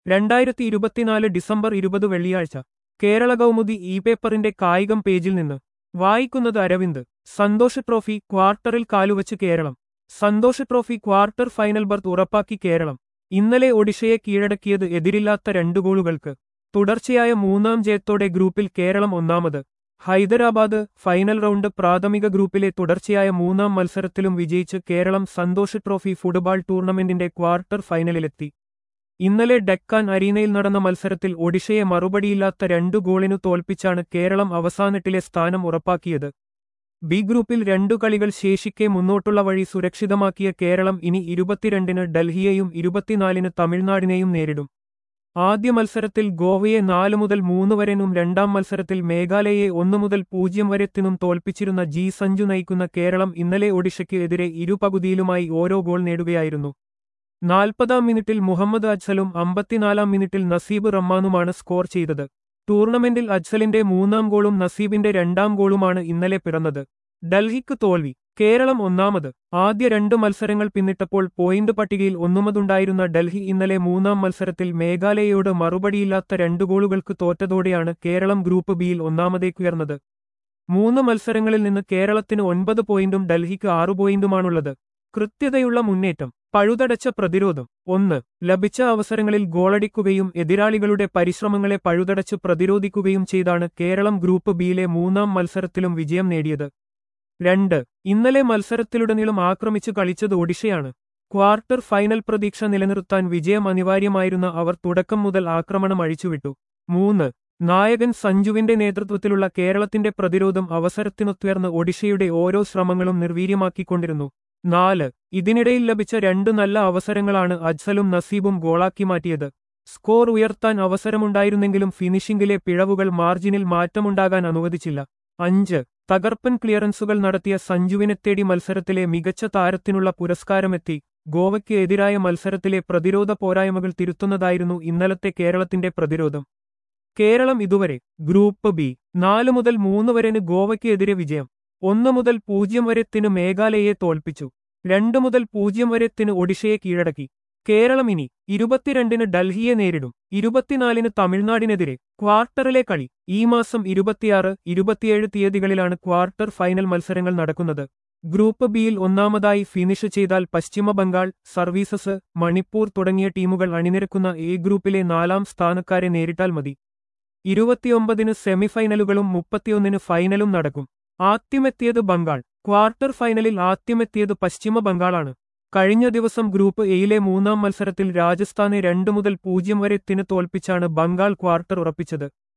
രണ്ടായിരത്തി ഇരുപത്തിനാല് ഡിസംബർ ഇരുപത് വെള്ളിയാഴ്ച കേരള കൗമുദി ഇ പേപ്പറിന്റെ കായികം പേജിൽ നിന്ന് വായിക്കുന്നത് അരവിന്ദ് സന്തോഷ് ട്രോഫി ക്വാർട്ടറിൽ കാലുവച്ച് Keralam Santosh trophy quarter final berth ഉറപ്പാക്കി കേരളം ഇന്നലെ ഒഡീഷയെ കീഴടക്കിയത് എതിരില്ലാത്ത രണ്ടു ഗോളുകൾക്ക് തുടർച്ചയായ മൂന്നാം ജയത്തോടെ ഗ്രൂപ്പിൽ കേരളം ഒന്നാമത് ഹൈദരാബാദ് ഫൈനൽ റൗണ്ട് പ്രാഥമിക ഗ്രൂപ്പിലെ തുടർച്ചയായ മൂന്നാം മത്സരത്തിലും വിജയിച്ച് കേരളം സന്തോഷ് ട്രോഫി ഫുട്ബോൾ ടൂർണമെന്റിന്റെ ക്വാർട്ടർ ഫൈനലിലെത്തി ഇന്നലെ ഡെക്കാൻ അരീനയിൽ നടന്ന മത്സരത്തിൽ ഒഡീഷയെ മറുപടിയില്ലാത്ത രണ്ടു ഗോളിനു തോൽപ്പിച്ചാണ് കേരളം അവസാനെട്ടിലെ സ്ഥാനം ഉറപ്പാക്കിയത് ബി ഗ്രൂപ്പിൽ രണ്ടു കളികൾ ശേഷിക്കെ മുന്നോട്ടുള്ള വഴി സുരക്ഷിതമാക്കിയ കേരളം ഇനി ഇരുപത്തിരണ്ടിന് ഡൽഹിയെയും ഇരുപത്തിനാലിന് തമിഴ്നാടിനെയും നേരിടും ആദ്യ മത്സരത്തിൽ ഗോവയെ നാല് മുതൽ മൂന്ന് വരെനും രണ്ടാം മത്സരത്തിൽ മേഘാലയയെ ഒന്നു മുതൽ പൂജ്യം വരെത്തിനും തോൽപ്പിച്ചിരുന്ന ജി സഞ്ജു നയിക്കുന്ന കേരളം ഇന്നലെ ഒഡീഷയ്ക്ക് എതിരെ ഇരുപകുതിയിലുമായി ഓരോ ഗോൾ നേടുകയായിരുന്നു നാൽപ്പതാം മിനിറ്റിൽ മുഹമ്മദ് അജ്സലും അമ്പത്തിനാലാം മിനിറ്റിൽ നസീബ് റഹ്മാനുമാണ് സ്കോർ ചെയ്തത് ടൂർണമെന്റിൽ അജ്സലിന്റെ മൂന്നാം ഗോളും നസീബിന്റെ രണ്ടാം ഗോളുമാണ് ഇന്നലെ പിറന്നത് ഡൽഹിക്ക് തോൽവി കേരളം ഒന്നാമത് ആദ്യ രണ്ട് മത്സരങ്ങൾ പിന്നിട്ടപ്പോൾ പോയിന്റ് പട്ടികയിൽ ഒന്നുമതുണ്ടായിരുന്ന ഡൽഹി ഇന്നലെ മൂന്നാം മത്സരത്തിൽ മേഘാലയയോട് മറുപടിയില്ലാത്ത രണ്ടു ഗോളുകൾക്ക് തോറ്റതോടെയാണ് കേരളം ഗ്രൂപ്പ് ബിയിൽ ഒന്നാമതേക്കുയർന്നത് മൂന്ന് മത്സരങ്ങളിൽ നിന്ന് കേരളത്തിന് ഒൻപത് പോയിന്റും ഡൽഹിക്ക് ആറു പോയിന്റുമാണുള്ളത് കൃത്യതയുള്ള മുന്നേറ്റം പഴുതടച്ച പ്രതിരോധം ഒന്ന് ലഭിച്ച അവസരങ്ങളിൽ ഗോളടിക്കുകയും എതിരാളികളുടെ പരിശ്രമങ്ങളെ പഴുതടച്ച് പ്രതിരോധിക്കുകയും ചെയ്താണ് കേരളം ഗ്രൂപ്പ് ബിയിലെ മൂന്നാം മത്സരത്തിലും വിജയം നേടിയത് രണ്ട് ഇന്നലെ മത്സരത്തിലുടനീളം ആക്രമിച്ചു കളിച്ചത് ഒഡീഷയാണ് ക്വാർട്ടർ ഫൈനൽ പ്രതീക്ഷ നിലനിർത്താൻ വിജയം അനിവാര്യമായിരുന്ന അവർ തുടക്കം മുതൽ ആക്രമണം അഴിച്ചുവിട്ടു മൂന്ന് നായകൻ സഞ്ജുവിന്റെ നേതൃത്വത്തിലുള്ള കേരളത്തിന്റെ പ്രതിരോധം അവസരത്തിനൊത്തുയർന്ന് ഒഡീഷയുടെ ഓരോ ശ്രമങ്ങളും നിർവീര്യമാക്കിക്കൊണ്ടിരുന്നു നാല് ഇതിനിടയിൽ ലഭിച്ച രണ്ടു നല്ല അവസരങ്ങളാണ് അജ്സലും നസീബും ഗോളാക്കി മാറ്റിയത് സ്കോർ ഉയർത്താൻ അവസരമുണ്ടായിരുന്നെങ്കിലും ഫിനിഷിംഗിലെ പിഴവുകൾ മാർജിനിൽ മാറ്റമുണ്ടാകാൻ അനുവദിച്ചില്ല അഞ്ച് തകർപ്പൻ ക്ലിയറൻസുകൾ നടത്തിയ സഞ്ജുവിനെ തേടി മത്സരത്തിലെ മികച്ച താരത്തിനുള്ള പുരസ്കാരമെത്തി ഗോവയ്ക്ക് എതിരായ മത്സരത്തിലെ പ്രതിരോധ പോരായ്മകൾ തിരുത്തുന്നതായിരുന്നു ഇന്നലത്തെ കേരളത്തിന്റെ പ്രതിരോധം കേരളം ഇതുവരെ ഗ്രൂപ്പ് ബി നാല് മുതൽ മൂന്ന് വരെന് ഗോവയ്ക്ക് എതിരെ വിജയം ഒന്ന് മുതൽ പൂജ്യം വരെത്തിന് മേഘാലയയെ തോൽപ്പിച്ചു രണ്ട് മുതൽ പൂജ്യം വരെത്തിന് ഒഡീഷയെ കീഴടക്കി കേരളം ഇനി ഇരുപത്തിരണ്ടിന് ഡൽഹിയെ നേരിടും ഇരുപത്തിനാലിന് തമിഴ്നാടിനെതിരെ ക്വാർട്ടറിലെ കളി ഈ മാസം ഇരുപത്തിയാറ് ഇരുപത്തിയേഴ് തീയതികളിലാണ് ക്വാർട്ടർ ഫൈനൽ മത്സരങ്ങൾ നടക്കുന്നത് ഗ്രൂപ്പ് ബിയിൽ ഒന്നാമതായി ഫിനിഷ് ചെയ്താൽ പശ്ചിമ ബംഗാൾ സർവീസസ് മണിപ്പൂർ തുടങ്ങിയ ടീമുകൾ അണിനിരക്കുന്ന എ ഗ്രൂപ്പിലെ നാലാം സ്ഥാനക്കാരെ നേരിട്ടാൽ മതി ഇരുപത്തിയൊമ്പതിന് സെമിഫൈനലുകളും മുപ്പത്തിയൊന്നിന് ഫൈനലും നടക്കും ആദ്യമെത്തിയത് ബംഗാൾ ക്വാർട്ടർ ഫൈനലിൽ ആദ്യമെത്തിയത് പശ്ചിമ ബംഗാളാണ് കഴിഞ്ഞ ദിവസം ഗ്രൂപ്പ് എയിലെ മൂന്നാം മത്സരത്തിൽ രാജസ്ഥാനെ രണ്ടു മുതൽ പൂജ്യം വരെ ത്തിന് തോൽപ്പിച്ചാണ് ബംഗാൾ ക്വാർട്ടർ ഉറപ്പിച്ചത്